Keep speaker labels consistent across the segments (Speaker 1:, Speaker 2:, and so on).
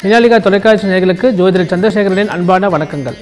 Speaker 1: மினாலிகா தொலைக்காட்சி நேயர்களுக்கு ஜோதிடர் சந்திரசேகரனின் அன்பான வணக்கங்கள்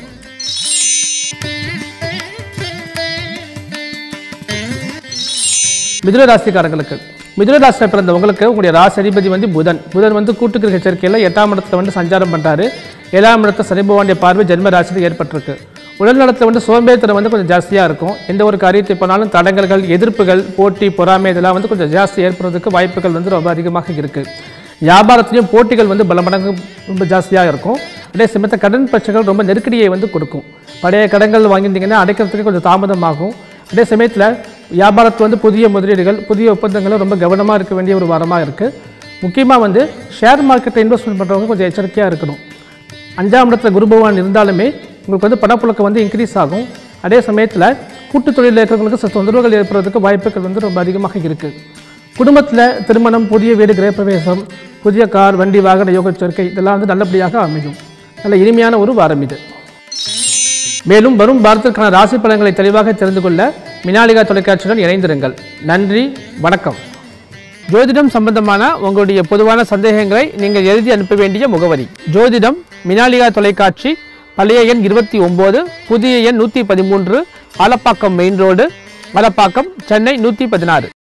Speaker 1: மிதுன ராசிக்காரங்களுக்கு மிதுன ராசியில் பிறந்த உங்களுக்கு உங்களுடைய ராசி அதிபதி வந்து புதன் புதன் வந்து கூட்டுக்கிரக சேர்க்கையில் எட்டாம் இடத்துல வந்து சஞ்சாரம் பண்ணுறாரு ஏழாம் இடத்துல சனி பகவானுடைய பார்வை ஜென்ம ராசியில் ஏற்பட்டிருக்கு உடல் நலத்தில் வந்து சோம்பேறித்தனம் வந்து கொஞ்சம் ஜாஸ்தியாக இருக்கும் எந்த ஒரு காரியத்தை பண்ணாலும் தடங்கல்கள் எதிர்ப்புகள் போட்டி பொறாமை இதெல்லாம் வந்து கொஞ்சம் ஜாஸ்தி ஏற்படுறதுக்கு வாய்ப்புகள் வந்து ரொம்ப அதிகமாக இருக்குது வியாபாரத்திலையும் போட்டிகள் வந்து பல மடங்கு ரொம்ப ஜாஸ்தியாக இருக்கும் அதே சமயத்தில் கடன் பிரச்சனைகள் ரொம்ப நெருக்கடியை வந்து கொடுக்கும் பழைய கடன்கள் வாங்கியிருந்தீங்கன்னா அடைக்கிறதுக்கு கொஞ்சம் தாமதமாகும் அதே சமயத்தில் வியாபாரத்தில் வந்து புதிய முதலீடுகள் புதிய ஒப்பந்தங்களும் ரொம்ப கவனமாக இருக்க வேண்டிய ஒரு வாரமாக இருக்குது முக்கியமாக வந்து ஷேர் மார்க்கெட்டில் இன்வெஸ்ட்மெண்ட் பண்ணுறவங்க கொஞ்சம் எச்சரிக்கையாக இருக்கணும் அஞ்சாம் இடத்துல குரு பகவான் இருந்தாலுமே உங்களுக்கு வந்து பணப்புழக்கம் வந்து இன்க்ரீஸ் ஆகும் அதே சமயத்தில் கூட்டு தொழிலில் இருக்கிறவங்களுக்கு சில தொந்தரவுகள் ஏற்படுறதுக்கு வாய்ப்புகள் வந்து ரொம்ப அதிகமாக இருக்குது குடும்பத்தில் திருமணம் புதிய வீடு கிரகப்பிரவேசம் புதிய கார் வண்டி வாகன யோக சேர்க்கை இதெல்லாம் வந்து நல்லபடியாக அமையும் நல்ல இனிமையான ஒரு வாரம் இது மேலும் வரும் வாரத்திற்கான ராசி பலன்களை தெளிவாக தெரிந்து கொள்ள மினாலிகா தொலைக்காட்சியுடன் இணைந்திருங்கள் நன்றி வணக்கம் ஜோதிடம் சம்பந்தமான உங்களுடைய பொதுவான சந்தேகங்களை நீங்கள் எழுதி அனுப்ப வேண்டிய முகவரி ஜோதிடம் மினாலிகா தொலைக்காட்சி பழைய எண் இருபத்தி ஒம்பது புதிய எண் நூற்றி பதிமூன்று ஆலப்பாக்கம் மெயின் ரோடு ஆலப்பாக்கம் சென்னை நூற்றி பதினாறு